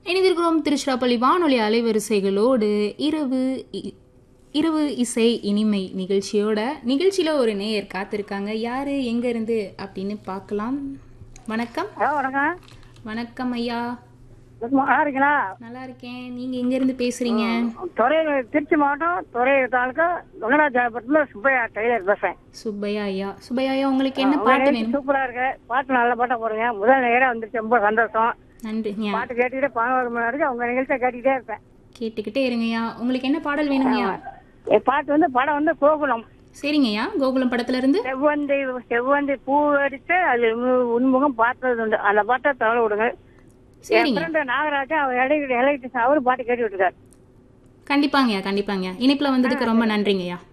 இணைந்திருக்கிறோம் திருச்சிராப்பள்ளி வானொலி அலைவரிசைகளோடு இரவு இ- இரவு இசை இனிமை நிகழ்ச்சியோட நிகழ்ச்சியில ஒரு நேயர் காத்திருக்காங்க யாரு எங்க இருந்து அப்படின்னு பார்க்கலாம் வணக்கம் ஹலோ வணக்கம் வணக்கம் ஐயா குட் மார்னிங். நல்லா இருக்கீங்களா நல்லா இருக்கேன் நீங்க எங்க இருந்து பேசுறீங்க துறையூர் திருச்சி மாவட்டம் துறையூர் தாலுக்கா வெங்கடாஜாபுரத்துல சுப்பையா டெய்லர் பேசுறேன் சுப்பையா ஐயா சுப்பையா ஐயா உங்களுக்கு என்ன உங்க பாட்டு நிகழ்ச்சி வேணும் சூப்பரா இருக்கு பாட்டு நல்ல பாட்டா போடுங்க முதல் நேரம் வந்துருச்சு ரொம்ப சந்தோஷம் நன்றிங்க பாட்டு கேட்டுக்கிட்டே பதினோரு மணி வரைக்கும் உங்க நிகழ்ச்சியை கேட்டுக்கிட்டே இருப்பேன் கேட்டுக்கிட்டே இருங்கய்யா உங்களுக்கு என்ன பாடல் வேணுங்கய்யா என் பாட்டு வந்து படம் வந்து கோகுலம் சரிங்கய்யா கோகுலம் படத்துல இருந்து செவ்வந்தி செவ்வந்தி பூ அடிச்சு அது உன் உன்முகம் பார்த்தது உண்டு அந்த பாட்டை தவளை விடுங்க என் சரிங்க ஃப்ரெண்டு நாகராஜா அவர் இடையில இலைக்கிட்டு அவரு பாட்டு கேட்டு விட்டுருக்காரு கண்டிப்பாங்கய்யா கண்டிப்பாங்கய்யா இணைப்புல வந்ததுக்கு ரொம்ப நன்றிங்கய்யா